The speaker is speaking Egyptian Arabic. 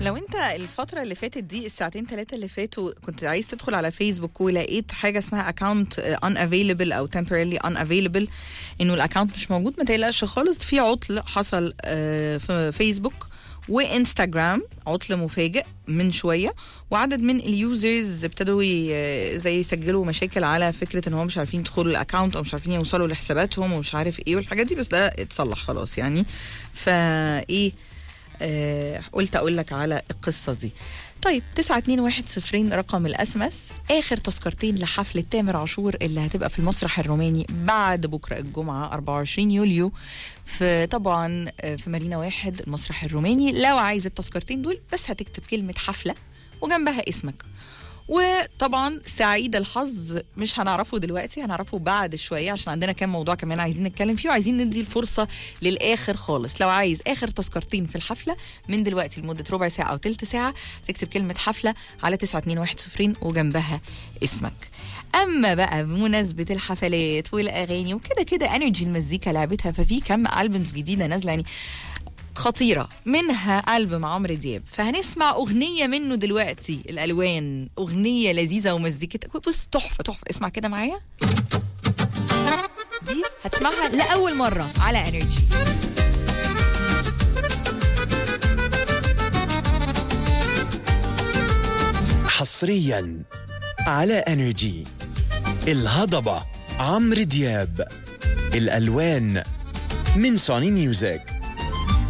لو انت الفترة اللي فاتت دي الساعتين ثلاثة اللي فاتوا كنت عايز تدخل على فيسبوك ولقيت حاجة اسمها اكونت unavailable او temporarily unavailable انه الاكونت مش موجود ما تقلقش خالص في عطل حصل آه، في فيسبوك وانستغرام عطل مفاجئ من شويه وعدد من اليوزرز ابتدوا ي- زي يسجلوا مشاكل على فكره ان هم مش عارفين يدخلوا الاكونت او مش عارفين يوصلوا لحساباتهم ومش عارف ايه والحاجات دي بس ده اتصلح خلاص يعني فايه آه قلت اقول لك على القصه دي طيب 9210 رقم الاس ام اس اخر تذكرتين لحفله تامر عاشور اللي هتبقى في المسرح الروماني بعد بكره الجمعه 24 يوليو في طبعا آه، في مارينا واحد المسرح الروماني لو عايز التذكرتين دول بس هتكتب كلمه حفله وجنبها اسمك وطبعا سعيد الحظ مش هنعرفه دلوقتي هنعرفه بعد شويه عشان عندنا كام موضوع كمان عايزين نتكلم فيه وعايزين ندي الفرصه للاخر خالص لو عايز اخر تذكرتين في الحفله من دلوقتي لمده ربع ساعه او تلت ساعه تكتب كلمه حفله على 9210 وجنبها اسمك اما بقى بمناسبه الحفلات والاغاني وكده كده انرجي المزيكا لعبتها ففي كم البومز جديده نازله يعني خطيرة منها ألبوم عمرو دياب فهنسمع أغنية منه دلوقتي الألوان أغنية لذيذة ومزيكتها بص تحفة تحفة اسمع كده معايا دي هتسمعها لأول مرة على انرجي حصريا على انرجي الهضبه عمرو دياب الالوان من سوني ميوزك